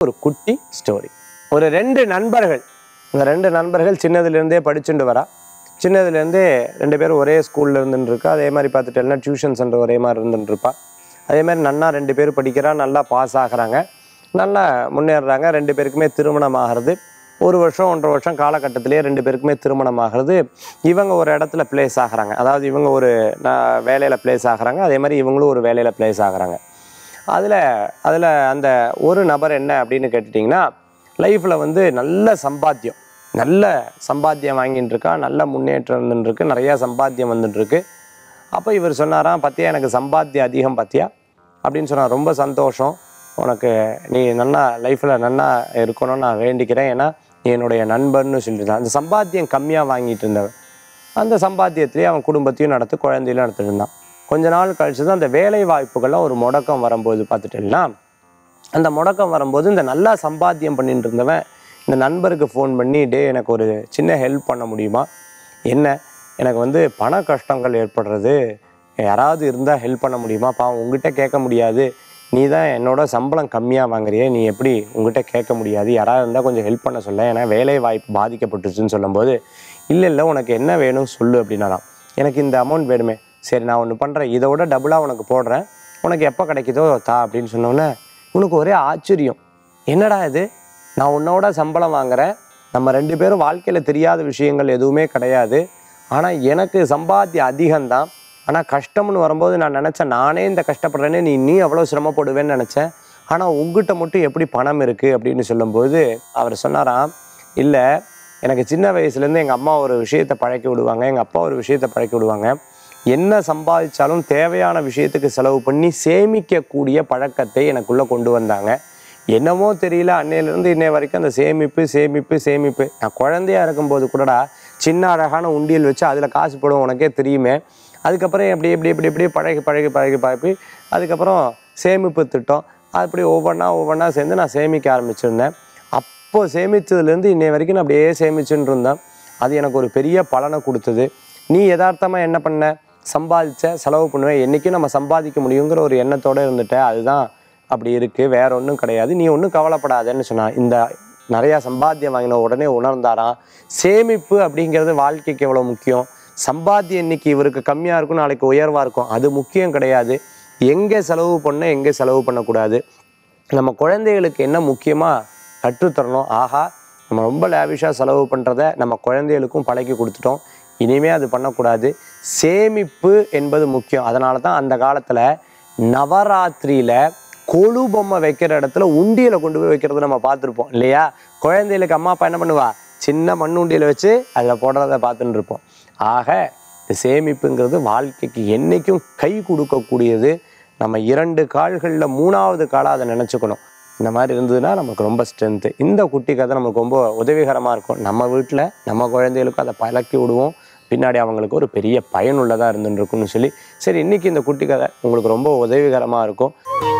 ஒரு குட்டி ஸ்டோரி ஒரு ரெண்டு நண்பர்கள் இந்த ரெண்டு நண்பர்கள் சின்னதுலேருந்தே படிச்சுட்டு வரா சின்னதுலேருந்தே ரெண்டு பேரும் ஒரே ஸ்கூலில் இருந்துட்டு இருக்கா அதே மாதிரி பார்த்துட்டேன்னா டியூஷன் சென்டர் ஒரே மாதிரி இருந்துட்டு இருப்பா அதே மாதிரி நன்னா ரெண்டு பேரும் படிக்கிறா நல்லா பாஸ் ஆகுறாங்க நல்லா முன்னேறுறாங்க ரெண்டு பேருக்குமே திருமணம் ஆகிறது ஒரு வருஷம் ஒன்றரை வருஷம் காலகட்டத்திலேயே ரெண்டு பேருக்குமே திருமணம் ஆகிறது இவங்க ஒரு இடத்துல பிளேஸ் ஆகுறாங்க அதாவது இவங்க ஒரு ந- வேலையில பிளேஸ் ஆகுறாங்க அதே மாதிரி இவங்களும் ஒரு வேலையில பிளேஸ் ஆகுறாங்க அதில் அதில் அந்த ஒரு நபர் என்ன அப்படின்னு கேட்டுட்டிங்கன்னா லைஃப்பில் வந்து நல்ல சம்பாத்தியம் நல்ல சம்பாத்தியம் வாங்கிட்டு இருக்கா நல்ல முன்னேற்றம் இருந்துட்டு இருக்கு நிறையா சம்பாத்தியம் வந்துட்டு இருக்கு அப்போ இவர் சொன்னாராம் பத்தியா எனக்கு சம்பாத்தியம் அதிகம் பத்தியா அப்படின்னு சொன்னார் ரொம்ப சந்தோஷம் உனக்கு நீ நல்லா லைஃப்பில் நல்லா இருக்கணும்னு நான் வேண்டிக்கிறேன் ஏன்னா நீ என்னுடைய நண்பர்னு சொல்லிட்டு அந்த சம்பாத்தியம் கம்மியாக வாங்கிட்டு இருந்தவன் அந்த சம்பாத்தியத்திலேயே அவன் குடும்பத்தையும் நடத்து குழந்தையிலும் நடத்திட்டு இருந்தான் கொஞ்ச நாள் கழிச்சு தான் அந்த வேலை வாய்ப்புகள்லாம் ஒரு முடக்கம் வரும்போது பார்த்துட்டேன்னா அந்த முடக்கம் வரும்போது இந்த நல்லா சம்பாத்தியம் பண்ணிட்டு இருந்தவன் இந்த நண்பருக்கு ஃபோன் பண்ணி டே எனக்கு ஒரு சின்ன ஹெல்ப் பண்ண முடியுமா என்ன எனக்கு வந்து பண கஷ்டங்கள் ஏற்படுறது யாராவது இருந்தால் ஹெல்ப் பண்ண முடியுமா பாவம் உங்ககிட்ட கேட்க முடியாது நீ தான் என்னோட சம்பளம் கம்மியாக வாங்குறியே நீ எப்படி உங்ககிட்ட கேட்க முடியாது யாராவது இருந்தால் கொஞ்சம் ஹெல்ப் பண்ண சொல்ல ஏன்னா வேலை வாய்ப்பு பாதிக்கப்பட்டுச்சுன்னு சொல்லும்போது இல்லை இல்லை உனக்கு என்ன வேணும் சொல்லு அப்படின்னாலாம் எனக்கு இந்த அமௌண்ட் வேணுமே சரி நான் ஒன்று பண்ணுறேன் இதை விட டபுளாக உனக்கு போடுறேன் உனக்கு எப்போ கிடைக்குதோ தா அப்படின்னு சொன்னோன்னே உனக்கு ஒரே ஆச்சரியம் என்னடா இது நான் உன்னோட சம்பளம் வாங்குறேன் நம்ம ரெண்டு பேரும் வாழ்க்கையில் தெரியாத விஷயங்கள் எதுவுமே கிடையாது ஆனால் எனக்கு சம்பாத்தியம் அதிகம்தான் ஆனால் கஷ்டம்னு வரும்போது நான் நினச்சேன் நானே இந்த கஷ்டப்படுறேன்னு நீ நீ அவ்வளோ சிரமப்படுவேன்னு நினச்சேன் ஆனால் உங்ககிட்ட மட்டும் எப்படி பணம் இருக்குது அப்படின்னு சொல்லும்போது அவர் சொன்னாராம் இல்லை எனக்கு சின்ன வயசுலேருந்து எங்கள் அம்மா ஒரு விஷயத்தை பழக்கி விடுவாங்க எங்கள் அப்பா ஒரு விஷயத்தை பழக்கி விடுவாங்க என்ன சம்பாதிச்சாலும் தேவையான விஷயத்துக்கு செலவு பண்ணி சேமிக்கக்கூடிய பழக்கத்தை எனக்குள்ளே கொண்டு வந்தாங்க என்னமோ தெரியல அன்னையிலேருந்து இன்னை வரைக்கும் அந்த சேமிப்பு சேமிப்பு சேமிப்பு நான் குழந்தையா இருக்கும்போது கூடடா சின்ன அழகான உண்டியல் வச்சு அதில் காசு போடுவோம் உனக்கே தெரியுமே அதுக்கப்புறம் எப்படி எப்படி எப்படி எப்படி பழகி பழகி பழகி பழகி அதுக்கப்புறம் சேமிப்பு திட்டம் அப்படி ஒவ்வொன்றா ஒவ்வொன்றா சேர்ந்து நான் சேமிக்க ஆரம்பிச்சிருந்தேன் அப்போ சேமிச்சதுலேருந்து இன்னை வரைக்கும் நான் அப்படியே சேமிச்சுன்னு இருந்தேன் அது எனக்கு ஒரு பெரிய பலனை கொடுத்தது நீ யதார்த்தமாக என்ன பண்ண சம்பாதிச்ச செலவு பண்ணுவேன் என்றைக்கும் நம்ம சம்பாதிக்க முடியுங்கிற ஒரு எண்ணத்தோடு இருந்துட்ட அதுதான் அப்படி இருக்குது வேற ஒன்றும் கிடையாது நீ ஒன்றும் கவலைப்படாதேன்னு சொன்னான் இந்த நிறையா சம்பாத்தியம் வாங்கின உடனே உணர்ந்தாராம் சேமிப்பு அப்படிங்கிறது வாழ்க்கைக்கு எவ்வளோ முக்கியம் சம்பாத்தியம் இன்னைக்கு இவருக்கு கம்மியாக இருக்கும் நாளைக்கு உயர்வாக இருக்கும் அது முக்கியம் கிடையாது எங்கே செலவு பண்ண எங்கே செலவு பண்ணக்கூடாது நம்ம குழந்தைகளுக்கு என்ன முக்கியமாக கற்றுத்தரணும் ஆஹா நம்ம ரொம்ப லேவிஷாக செலவு பண்ணுறத நம்ம குழந்தைகளுக்கும் பழக்கி கொடுத்துட்டோம் இனிமே அது பண்ணக்கூடாது சேமிப்பு என்பது முக்கியம் அதனால தான் அந்த காலத்தில் நவராத்திரியில் கொலு பொம்மை வைக்கிற இடத்துல உண்டியலை கொண்டு போய் வைக்கிறத நம்ம பார்த்துருப்போம் இல்லையா குழந்தைகளுக்கு அம்மா அப்பா என்ன பண்ணுவா சின்ன மண் உண்டியலை வச்சு அதில் போடுறத பார்த்துட்டு இருப்போம் ஆக இந்த சேமிப்புங்கிறது வாழ்க்கைக்கு என்றைக்கும் கை கொடுக்கக்கூடியது நம்ம இரண்டு கால்களில் மூணாவது காலாக அதை நினச்சிக்கணும் இந்த மாதிரி இருந்ததுன்னா நமக்கு ரொம்ப ஸ்ட்ரென்த்து இந்த குட்டி கதை நமக்கு ரொம்ப உதவிகரமாக இருக்கும் நம்ம வீட்டில் நம்ம குழந்தைகளுக்கும் அதை பழக்கி விடுவோம் பின்னாடி அவங்களுக்கு ஒரு பெரிய பயனுள்ளதாக இருந்துருக்குன்னு சொல்லி சரி இன்னைக்கு இந்த குட்டி கதை உங்களுக்கு ரொம்ப உதவிகரமாக இருக்கும்